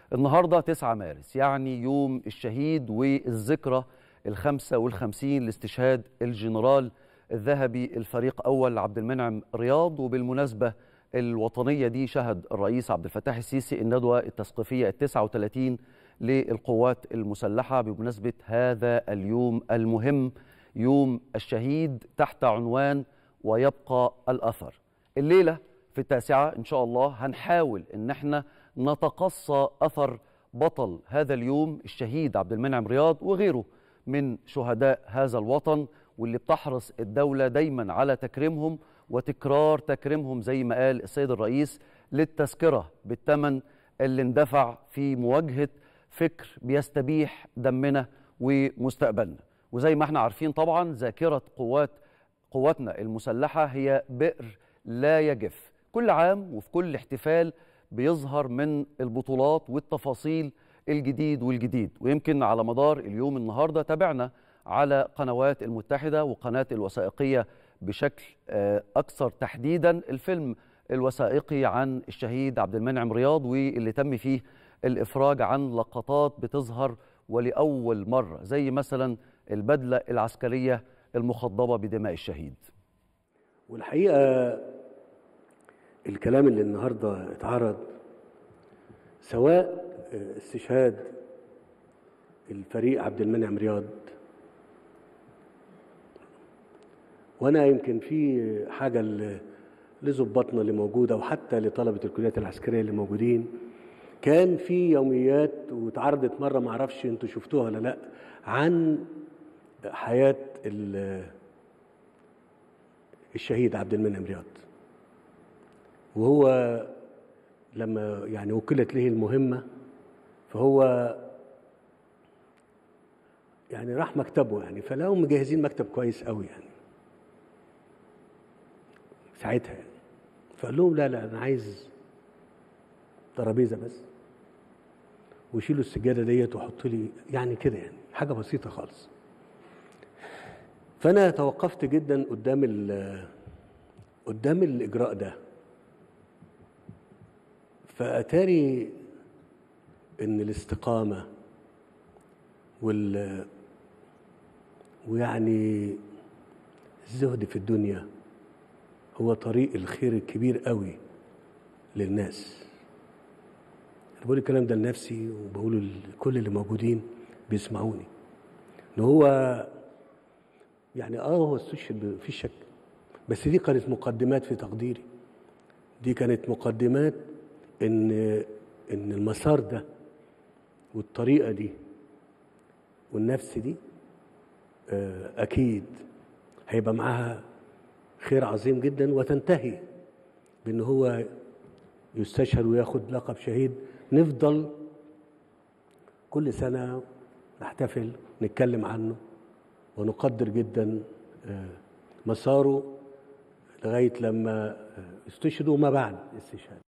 النهاردة 9 مارس يعني يوم الشهيد والذكرى الخمسة والخمسين لاستشهاد الجنرال الذهبي الفريق أول عبد المنعم رياض وبالمناسبة الوطنية دي شهد الرئيس عبد الفتاح السيسي الندوة التثقيفية التسعة وثلاثين للقوات المسلحة بمناسبة هذا اليوم المهم يوم الشهيد تحت عنوان ويبقى الأثر الليلة في التاسعة إن شاء الله هنحاول إن احنا نتقصى أثر بطل هذا اليوم الشهيد عبد المنعم رياض وغيره من شهداء هذا الوطن واللي بتحرص الدولة دايما على تكريمهم وتكرار تكريمهم زي ما قال السيد الرئيس للتذكرة بالثمن اللي اندفع في مواجهة فكر بيستبيح دمنا ومستقبلنا وزي ما احنا عارفين طبعا ذاكرة قوات قواتنا المسلحة هي بئر لا يجف كل عام وفي كل احتفال بيظهر من البطولات والتفاصيل الجديد والجديد ويمكن على مدار اليوم النهارده تابعنا على قنوات المتحده وقناه الوثائقيه بشكل اكثر تحديدا الفيلم الوثائقي عن الشهيد عبد المنعم رياض واللي تم فيه الافراج عن لقطات بتظهر ولاول مره زي مثلا البدله العسكريه المخضبه بدماء الشهيد. والحقيقه الكلام اللي النهارده اتعرض سواء استشهاد الفريق عبد المنعم رياض وانا يمكن في حاجه لظباطنا اللي موجوده وحتى لطلبه الكليات العسكريه اللي موجودين كان في يوميات واتعرضت مره ما اعرفش انتوا شفتوها ولا لا عن حياه الشهيد عبد المنعم رياض وهو لما يعني وكلت له المهمة فهو يعني راح مكتبه يعني فلقوا مجهزين مكتب كويس قوي يعني ساعتها يعني فقال لهم لا لا انا عايز ترابيزه بس وشيلوا السجاده ديت وحطوا لي يعني كده يعني حاجه بسيطه خالص فانا توقفت جدا قدام قدام الاجراء ده فأتاري إن الاستقامة وال ويعني الزهد في الدنيا هو طريق الخير الكبير قوي للناس أنا بقول الكلام ده لنفسي وبقوله لكل اللي موجودين بيسمعوني إن هو يعني اه هو استشهد في شك بس دي كانت مقدمات في تقديري دي كانت مقدمات ان ان المسار ده والطريقه دي والنفس دي اكيد هيبقى معاها خير عظيم جدا وتنتهي بان هو يستشهد وياخد لقب شهيد نفضل كل سنه نحتفل نتكلم عنه ونقدر جدا مساره لغايه لما استشهدوا وما بعد استشهاد